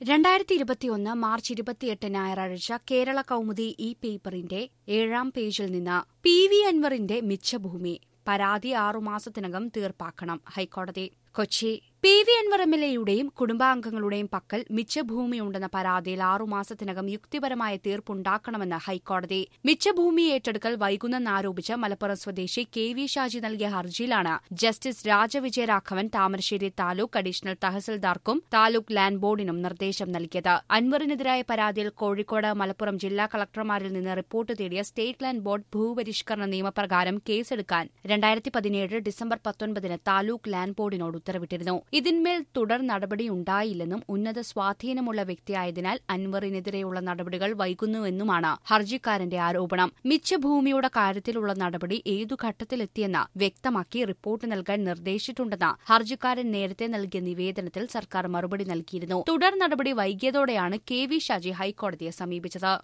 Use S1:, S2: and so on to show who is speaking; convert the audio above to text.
S1: രണ്ടായിരത്തി ഇരുപത്തിയൊന്ന് മാർച്ച് ഇരുപത്തിയെട്ട് ഞായറാഴ്ച കേരള കൗമുദി ഈ പേപ്പറിന്റെ ഏഴാം പേജിൽ നിന്ന് പി വി അൻവറിന്റെ മിച്ചഭൂമി പരാതി ആറുമാസത്തിനകം തീർപ്പാക്കണം ഹൈക്കോടതി Kochi P V Anvar M L എയുടെയും കുടുംബാംഗങ്ങളുടെയും പക്കൽ മിച്ചഭൂമിയുണ്ടെന്ന പരാതിയിൽ ആറുമാസത്തിനകം യുക്തിപരമായ തീർപ്പുണ്ടാക്കണമെന്ന് ഹൈക്കോടതി മിച്ചഭൂമി ഏറ്റെടുക്കൽ വൈകുന്നെന്നാരോപിച്ച് മലപ്പുറം സ്വദേശി കെ വി ഷാജി നൽകിയ ഹർജിയിലാണ് ജസ്റ്റിസ് രാജവിജയ രാഘവൻ താമരശ്ശേരി താലൂക്ക് അഡീഷണൽ തഹസിൽദാർക്കും താലൂക്ക് ലാൻഡ് ബോർഡിനും നിർദ്ദേശം നൽകിയത് അൻവറിനെതിരായ പരാതിയിൽ കോഴിക്കോട് മലപ്പുറം ജില്ലാ കളക്ടർമാരിൽ നിന്ന് റിപ്പോർട്ട് തേടിയ സ്റ്റേറ്റ് ലാൻഡ് ബോർഡ് ഭൂപരിഷ്കരണ നിയമപ്രകാരം കേസെടുക്കാൻ രണ്ടായിരത്തി പതിനേഴ് ഡിസംബർ പത്തൊൻപതിന് താലൂക്ക് ലാൻഡ് ബോർഡിനോട് ഉത്തരവിട്ടിരുന്നു ഇതിന്മേൽ തുടർ നടപടിയുണ്ടായില്ലെന്നും ഉന്നത സ്വാധീനമുള്ള വ്യക്തിയായതിനാൽ അൻവറിനെതിരെയുള്ള നടപടികൾ വൈകുന്നുവെന്നുമാണ് ഹർജിക്കാരന്റെ ആരോപണം മിച്ചഭൂമിയുടെ കാര്യത്തിലുള്ള നടപടി ഏതു ഘട്ടത്തിലെത്തിയെന്ന് വ്യക്തമാക്കി റിപ്പോർട്ട് നൽകാൻ നിർദ്ദേശിച്ചിട്ടുണ്ടെന്ന് ഹർജിക്കാരൻ നേരത്തെ നൽകിയ നിവേദനത്തിൽ സർക്കാർ മറുപടി നൽകിയിരുന്നു തുടർ നടപടി വൈകിയതോടെയാണ് കെ വി ഷാജി ഹൈക്കോടതിയെ സമീപിച്ചത്